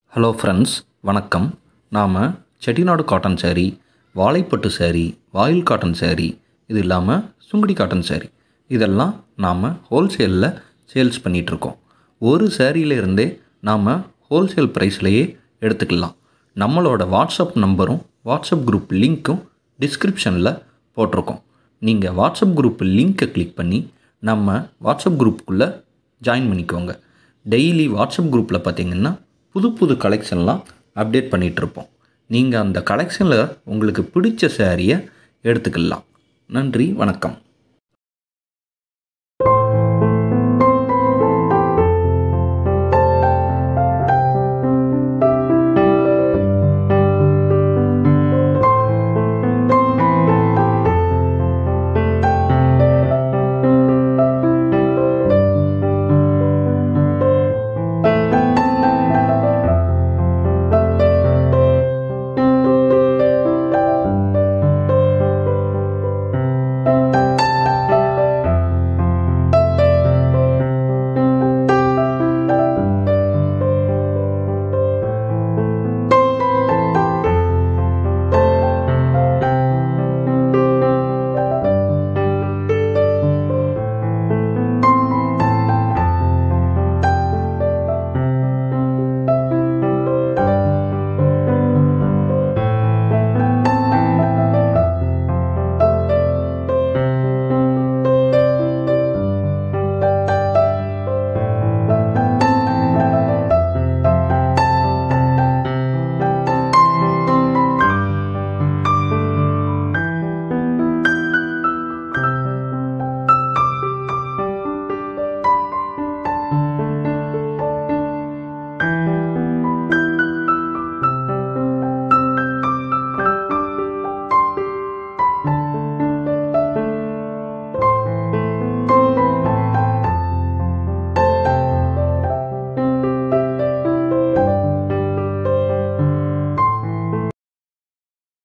hello friends வணக்கம் நாம் Chettinad cotton saree வாழைப்பட்டு saree வாயில் காட்டன் saree இது இல்லாமல் சுங்குடி காட்டன் saree இதெல்லாம் நாம் ஹோல்சேலில் சேல்ஸ் பண்ணிகிட்ருக்கோம் ஒரு சேரீல இருந்தே நாம் ஹோல்சேல் ப்ரைஸ்லையே எடுத்துக்கலாம் நம்மளோட வாட்ஸ்அப் நம்பரும் வாட்ஸ்அப் குரூப் லிங்க்கும் டிஸ்கிரிப்ஷனில் போட்டிருக்கோம் நீங்கள் வாட்ஸ்அப் குரூப் லிங்க்கை கிளிக் பண்ணி நம்ம வாட்ஸ்அப் குரூப்புக்குள்ளே ஜாயின் பண்ணிக்கோங்க டெய்லி வாட்ஸ்அப் குரூப்பில் பார்த்தீங்கன்னா புது புது கலெக்ஷன்லாம் அப்டேட் பண்ணிகிட்ருப்போம் நீங்கள் அந்த கலெக்ஷனில் உங்களுக்கு பிடிச்ச சேரீயை எடுத்துக்கலாம் நன்றி வணக்கம்